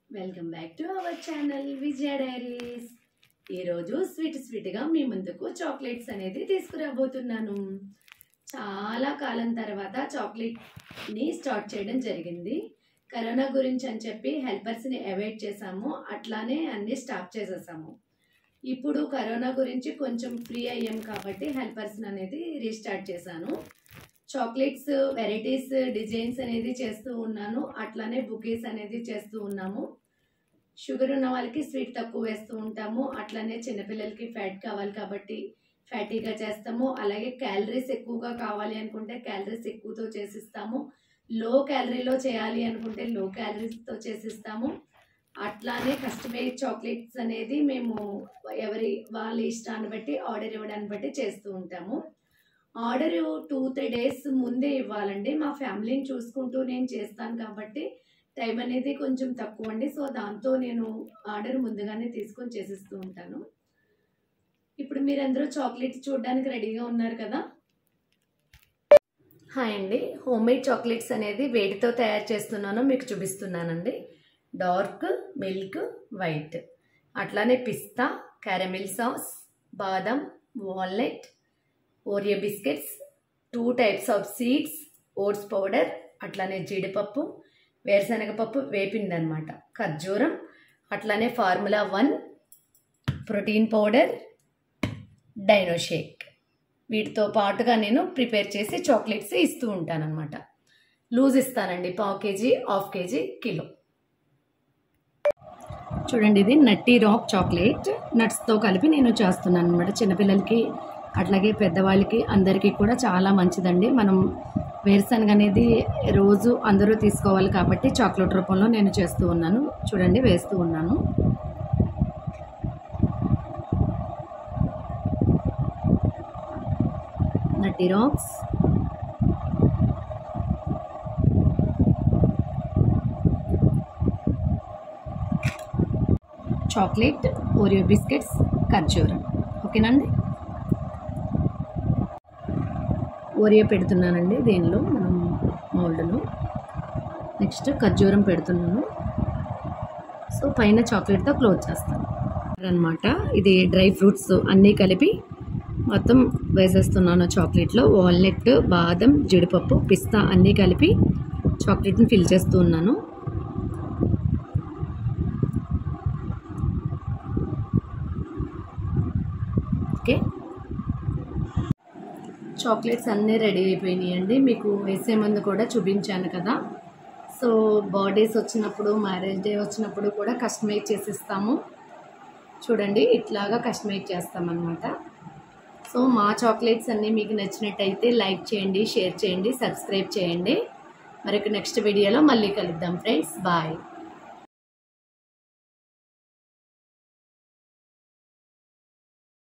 welcome back to our channel Vijaya diaries ఈరోజు sweet స్వీట్గా మీ ముందుకు చాక్లెట్స్ అనేది తీసుకురాబోతున్నాను చాలా కాలం తర్వాత చాక్లెట్ని స్టార్ట్ చేయడం జరిగింది కరోనా గురించి అని చెప్పి హెల్పర్స్ని అవాయిడ్ చేసాము అట్లానే అన్నీ స్టాప్ చేసేసాము ఇప్పుడు కరోనా గురించి కొంచెం ఫ్రీ అయ్యాం కాబట్టి హెల్పర్స్ని అనేది రీస్టార్ట్ చేశాను చాక్లెట్స్ వెరైటీస్ డిజైన్స్ అనేది చేస్తూ ఉన్నాను అట్లానే బుకేస్ అనేది చేస్తూ ఉన్నాము షుగర్ ఉన్న వాళ్ళకి స్వీట్ తక్కువ వేస్తూ ఉంటాము అట్లానే చిన్నపిల్లలకి ఫ్యాట్ కావాలి కాబట్టి ఫ్యాటీగా చేస్తాము అలాగే క్యాలరీస్ ఎక్కువగా కావాలి అనుకుంటే క్యాలరీస్ ఎక్కువతో చేసిస్తాము లో క్యాలరీలో చేయాలి అనుకుంటే లో క్యాలరీస్తో చేసిస్తాము అట్లానే కస్టమైజ్ చాక్లెట్స్ అనేది మేము ఎవరి వాళ్ళ ఇష్టాన్ని బట్టి ఆర్డర్ ఇవ్వడాన్ని బట్టి చేస్తూ ఉంటాము ఆర్డర్ టూ త్రీ డేస్ ముందే ఇవ్వాలండి మా ఫ్యామిలీని చూసుకుంటూ నేను చేస్తాను కాబట్టి టైం అనేది కొంచెం తక్కువ అండి సో దాంతో నేను ఆర్డర్ ముందుగానే తీసుకొని చేసిస్తూ ఉంటాను ఇప్పుడు మీరందరూ చాక్లెట్ చూడడానికి రెడీగా ఉన్నారు కదా హాయ్ అండి హోమ్ మేడ్ చాక్లెట్స్ అనేది వేడితో తయారు చేస్తున్నాను మీకు చూపిస్తున్నానండి డార్క్ మిల్క్ వైట్ అట్లానే పిస్తా క్యారమిల్ సాస్ బాదం walnut Oreo biscuits two types of seeds oats powder అట్లానే జీడిపప్పు వేరుశనగపప్పు వేపిందనమాట ఖర్జూరం అట్లానే formula one protein powder dino shake వీటితో పాటుగా నేను ప్రిపేర్ చేసి చాక్లెట్స్ ఇస్తూ ఉంటానన్నమాట లూజ్ ఇస్తానండి పావు కేజీ హాఫ్ కేజీ కిలో చూడండి ఇది నట్టి రాక్ చాక్లెట్ నట్స్తో కలిపి నేను చేస్తున్నాను అనమాట చిన్నపిల్లలకి అట్లాగే పెద్దవాళ్ళకి అందరికీ కూడా చాలా మంచిదండి మనం వేరుశనగ అనేది రోజు అందరూ తీసుకోవాలి కాబట్టి చాక్లెట్ రూపంలో నేను చేస్తూ ఉన్నాను చూడండి వేస్తూ ఉన్నాను nutty rocks chocolate Oreo biscuits ఖర్జూరం ఓకేనండి ఓరియో పెడుతున్నానండి దీనిలో మనం మోల్డ్లో నెక్స్ట్ ఖర్జూరం పెడుతున్నాను సో పైన చాక్లెట్తో క్లోజ్ చేస్తాను అనమాట ఇది డ్రై ఫ్రూట్స్ అన్నీ కలిపి మొత్తం వేసేస్తున్నాను చాక్లెట్లో వాల్నట్ బాదం జీడిపప్పు పిస్తా అన్నీ కలిపి చాక్లెట్ని ఫిల్ చేస్తూ ఉన్నాను ఓకే చాక్లెట్స్ అన్నీ రెడీ అయిపోయినాయండి మీకు వేసే ముందు కూడా చూపించాను కదా సో బర్త్డేస్ వచ్చినప్పుడు మ్యారేజ్ డే వచ్చినప్పుడు కూడా కస్టమైజ్ చేసిస్తాము చూడండి ఇట్లాగా కస్టమైజ్ చేస్తామన్నమాట సో మా చాక్లెట్స్ అన్నీ మీకు నచ్చినట్టయితే లైక్ చేయండి షేర్ చేయండి సబ్స్క్రైబ్ చేయండి మరొక నెక్స్ట్ వీడియోలో మళ్ళీ కలుద్దాం ఫ్రెండ్స్ బాయ్